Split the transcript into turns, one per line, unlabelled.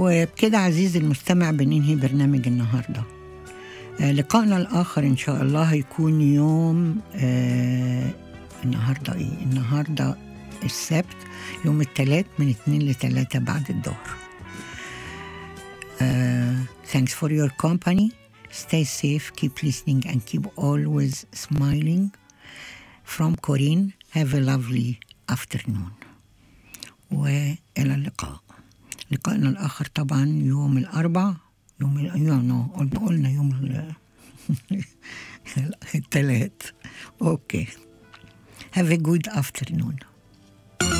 وبكده عزيزي المستمع بننهي برنامج النهارده آه، لقائنا الآخر إن شاء الله هيكون يوم آه النهاردة إيه؟ النهاردة السبت يوم الثلاث من اتنين لتلاتة بعد الظهر. Uh, thanks for your company. Stay safe, keep listening, and keep always smiling. From Corinne, have a lovely afternoon. وإلى اللقاء. لقائنا الآخر طبعا يوم الأربع يوم يوم قلنا قلنا يوم الثلاث. Okay. Have a good afternoon.